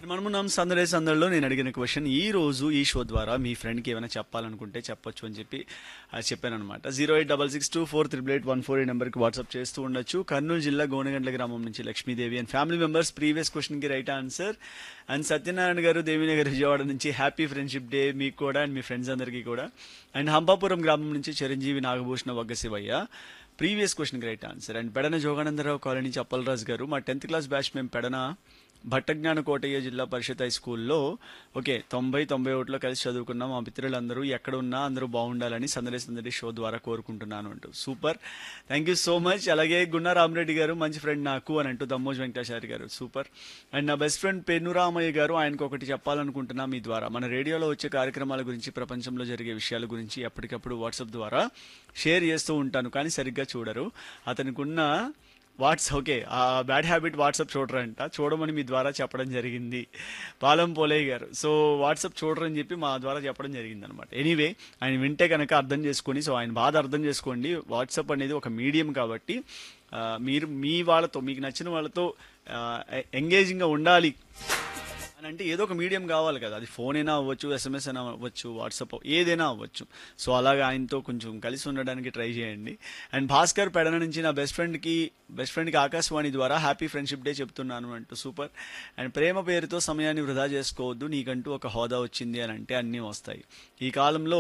మనమున్నాం సందడే సందడిలో నేను అడిగిన క్వశ్చన్ ఈ రోజు ఈ షో ద్వారా మీ ఫ్రెండ్కి ఏమైనా చెప్పాలనుకుంటే చెప్పొచ్చు అని చెప్పి ఆ, చెప్పానన్నమాట zero eight double six two four triple eight one four ఈ నెంబర్కి వాట్సాప్ చేస్తూ ఉండొచ్చు కర్నూలు జిల్లా గోనగండ్ల గ్రామం నుంచి Lakshmidevi and family members previous క్వశ్చన్కి right answer and Satyanarayana garu Devinagar Vijayawada నుంచి హ్యాపీ ఫ్రెండ్షిప్ డే మీకు కూడా అండ్ మీ ఫ్రెండ్స్ అందరికీ కూడా అండ్ హంపాపురం గ్రామం నుంచి చిరంజీవి నాగభూషణ వగ్గశివయ్య ప్రీవియస్ క్వశ్చన్కి right answer and Pedana Joganandarao colony నుంచి అప్పలరాజు గారు మా టెన్త్ క్లాస్ బ్యాచ్ మేము పెడన భట్టజ్ఞాన కోటయ్య జిల్లా పరిషత్ హై స్కూల్లో ఓకే తొంభై తొంభై ఒకటిలో కలిసి చదువుకున్నాం మా మిత్రులందరూ ఎక్కడ ఉన్నా అందరూ బాగుండాలని సందడి సందడి షో ద్వారా కోరుకుంటున్నాను అంటూ super thank you so much అలాగే గున్నా రామరెడ్డి గారు మంచి ఫ్రెండ్ నాకు అని అంటూ దమ్మోజ్ వెంకటాచారి గారు సూపర్ అండ్ నా బెస్ట్ ఫ్రెండ్ పెన్నురామయ్య గారు ఆయనకు ఒకటి చెప్పాలనుకుంటున్నా మీ ద్వారా మన రేడియోలో వచ్చే కార్యక్రమాల గురించి ప్రపంచంలో జరిగే విషయాల గురించి ఎప్పటికప్పుడు వాట్సాప్ ద్వారా షేర్ చేస్తూ ఉంటాను కానీ సరిగ్గా చూడరు అతనికి ఉన్న వాట్స్ ఓకే ఆ బ్యాడ్ హ్యాబిట్ వాట్సాప్ చూడరంట చూడమని మీ ద్వారా చెప్పడం జరిగింది పాలం పోలయ్య గారు సో వాట్సాప్ చూడరని చెప్పి మా ద్వారా చెప్పడం జరిగింది అనమాట ఎనీవే ఆయన వింటే కనుక అర్థం చేసుకొని సో ఆయన బాధ అర్థం చేసుకోండి వాట్సాప్ అనేది ఒక మీడియం కాబట్టి ఆ, మీరు మీ వాళ్ళతో మీకు నచ్చిన వాళ్ళతో ఎంగేజింగ్గా ఉండాలి అని అంటే ఏదో ఒక మీడియం కావాలి కదా అది ఫోన్ అయినా అవ్వచ్చు ఎస్ఎంఎస్ అయినా అవ్వచ్చు వాట్సాప్ ఏదైనా అవ్వచ్చు సో అలాగా ఆయనతో కొంచెం కలిసి ఉండడానికి ట్రై చేయండి అండ్ భాస్కర్ పెడన నుంచి నా బెస్ట్ ఫ్రెండ్కి బెస్ట్ ఫ్రెండ్కి ఆకాశవాణి ద్వారా హ్యాపీ ఫ్రెండ్షిప్ డే చెప్తున్నాను అంటూ సూపర్ అండ్ ప్రేమ పేరుతో సమయాన్ని వృధా చేసుకోవద్దు నీకంటూ ఒక హోదా వచ్చింది అని అంటే అన్నీ వస్తాయి ఈ కాలంలో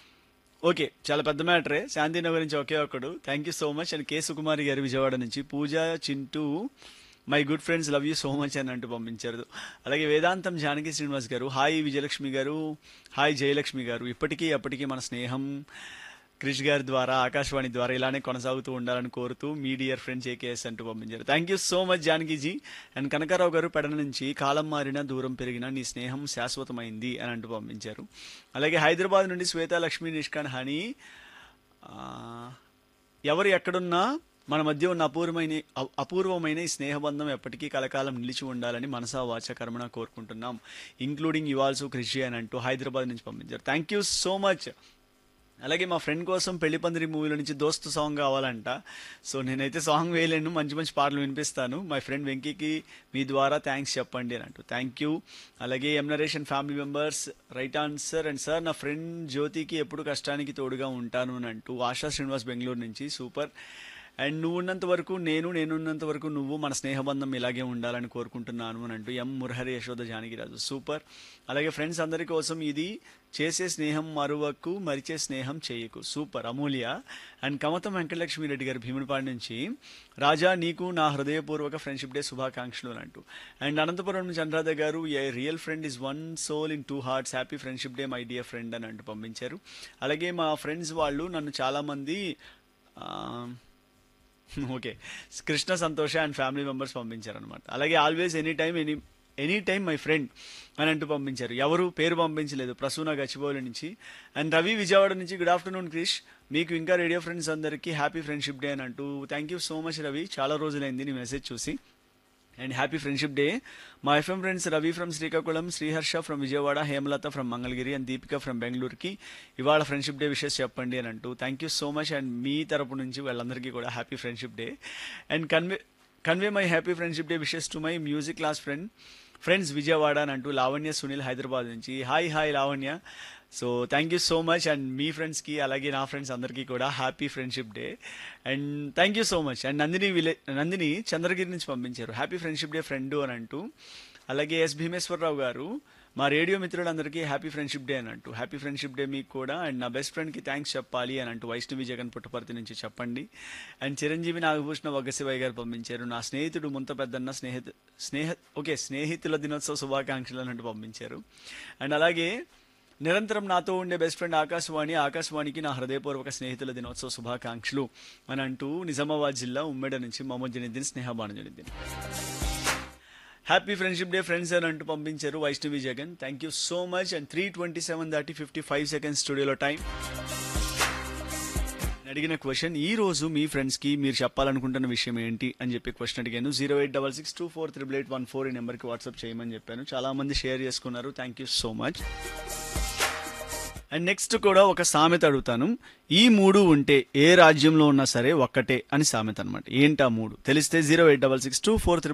ఓకే చాలా పెద్ద మ్యాటరే శాంతినగర్ నుంచి ఒకే ఒకడు thank you so much and K Sukumari గారి విజయవాడ నుంచి Pooja Chintu my good friends love you so much అని అంటూ పంపించారు అలాగే వేదాంతం జానకి శ్రీనివాస్ గారు హాయ్ విజయలక్ష్మి గారు హాయ్ జయలక్ష్మి గారు ఇప్పటికీ అప్పటికీ మన స్నేహం క్రిష్ గారి ద్వారా ఆకాశవాణి ద్వారా ఇలానే కొనసాగుతూ ఉండాలని కోరుతూ మీ డియర్ ఫ్రెండ్స్ ఏకేఎస్ అంటూ పంపించారు థ్యాంక్ యూ సో మచ్ జానకిజీ అండ్ కనకారావు గారు పెడన నుంచి కాలం మారినా దూరం పెరిగినా నీ స్నేహం శాశ్వతమైంది అని అంటూ పంపించారు అలాగే హైదరాబాద్ నుండి శ్వేత లక్ష్మీ నిష్కాన్ హనీ ఆ, ఎవరు ఎక్కడున్నా మన మధ్య ఉన్న అపూర్వమైన అ- అపూర్వమైన ఈ స్నేహబంధం ఎప్పటికీ కలకాలం నిలిచి ఉండాలని మనసా వాచ కర్మణ కోరుకుంటున్నాం ఇంక్లూడింగ్ యువాల్సు కృషి అని అంటూ హైదరాబాద్ నుంచి పంపించారు థ్యాంక్ యూ సో మచ్ అలాగే మా ఫ్రెండ్ కోసం పెళ్లి పందిరి మూవీలో నుంచి దోస్తు సాంగ్ కావాలంట సో నేనైతే సాంగ్ వేయలేను మంచి మంచి పాటలు వినిపిస్తాను మై ఫ్రెండ్ వెంకీకి మీ ద్వారా థ్యాంక్స్ చెప్పండి అని అంటూ థ్యాంక్ యూ అలాగే ఎం నరేషన్ family members right answer and sir నా ఫ్రెండ్ జ్యోతికి ఎప్పుడు కష్టానికి తోడుగా ఉంటాను అని అంటూ ఆశా శ్రీనివాస్ బెంగళూరు నుంచి సూపర్ అండ్ నువ్వు ఉన్నంత వరకు నేను నేనున్నంత వరకు నువ్వు మన స్నేహబంధం ఇలాగే ఉండాలని కోరుకుంటున్నాను అని అంటూ ఎం మురహరి యశోద జానకిరాజు సూపర్ అలాగే ఫ్రెండ్స్ అందరి కోసం ఇది చేసే స్నేహం మరువకు మరిచే స్నేహం చేయకు సూపర్ అమూల్య అండ్ కమతం వెంకటలక్ష్మి రెడ్డి గారు భీమునిపాడు నుంచి రాజా నీకు నా హృదయపూర్వక ఫ్రెండ్షిప్ డే శుభాకాంక్షలు అని అంటూ అండ్ అనంతపురం నుంచి Anuradha garu a real friend is one soul in two hearts happy friendship day my dear friend అని అంటూ పంపించారు అలాగే మా ఫ్రెండ్స్ వాళ్ళు నన్ను చాలామంది ఆ, ఓకే కృష్ణ సంతోష అండ్ ఫ్యామిలీ మెంబర్స్ పంపించారనమాట అలాగే always any time any any time my friend అని అంటూ పంపించారు ఎవరు పేరు పంపించలేదు ప్రసూన గచ్చిబౌలి నుంచి అండ్ రవి విజయవాడ నుంచి గుడ్ ఆఫ్టర్నూన్ క్రిష్ మీకు ఇంకా రేడియో ఫ్రెండ్స్ అందరికీ హ్యాపీ ఫ్రెండ్షిప్ డే అని అంటూ thank you so much Ravi చాలా రోజులైంది నీ మెసేజ్ చూసి అండ్ హ్యాపీ ఫ్రెండ్షిప్ డే మా FM friends Ravi from Srikakulam Sriharsha from Vijayawada Hemalatha from Mangalagiri and Deepika from బెంగళూరుకి ఇవాళ ఫ్రెండ్షిప్ డే విషెస్ చెప్పండి అని అంటూ thank you so much and మీ తరపు నుంచి వాళ్ళందరికీ కూడా happy friendship day and convey convey my happy friendship day wishes to my music class friend friends Vijayawada అని అంటూ లావణ్య సునీల్ హైదరాబాద్ నుంచి hi hi Lavanya so thank you so much and మీ ఫ్రెండ్స్కి అలాగే నా ఫ్రెండ్స్ అందరికీ కూడా happy friendship day and thank you so much and Nandini విలే నందిని చంద్రగిరి నుంచి పంపించారు హ్యాపీ ఫ్రెండ్షిప్ డే ఫ్రెండ్ అని అంటూ అలాగే ఎస్ భీమేశ్వరరావు గారు మా రేడియో మిత్రులందరికీ హ్యాపీ ఫ్రెండ్షిప్ డే అని అంటూ హ్యాపీ ఫ్రెండ్షిప్ డే మీకు కూడా అండ్ నా బెస్ట్ ఫ్రెండ్కి థ్యాంక్స్ చెప్పాలి అని అంటూ వైష్ణవి జగన్ పుట్టపర్తి నుంచి చెప్పండి అండ్ చిరంజీవి నాగభూషణ వగ్గశివయ్య గారు పంపించారు నా స్నేహితుడు ముంత పెద్దన్న స్నేహితు స్నేహ ఓకే స్నేహితుల దినోత్సవ శుభాకాంక్షలు అని అంటూ పంపించారు అండ్ అలాగే నిరంతరం నాతో ఉండే బెస్ట్ ఫ్రెండ్ ఆకాశవాణి ఆకాశవాణికి నా హృదయపూర్వక స్నేహితుల దినోత్సవ శుభాకాంక్షలు అని అంటూ నిజామాబాద్ జిల్లా ఉమ్మెడ నుంచి Mohammed Janiddin Snehabanu Janiddin happy friendship day friends అని అంటూ పంపించారు Vaishnavi Jagan thank you so much and three twenty seven దాటి ఫిఫ్టీ ఫైవ్ సెకండ్స్ స్టూడియోలో టైం అడిగిన క్వశ్చన్ ఈ రోజు మీ ఫ్రెండ్స్ కి మీరు చెప్పాలనుకుంటున్న విషయం ఏంటి అని చెప్పి క్వశ్చన్ అడిగాను zero eight double six two four triple eight one four ఈ నెంబర్కి వాట్సాప్ చేయమని చెప్పాను చాలా మంది షేర్ చేసుకున్నారు thank you so much and next కూడా ఒక సామెత అడుగుతాను ఈ మూడు ఉంటే ఏ రాజ్యంలో ఉన్నా సరే ఒక్కటే అని సామెత అనమాట ఏంటా మూడు తెలిస్తే zero eight double six two four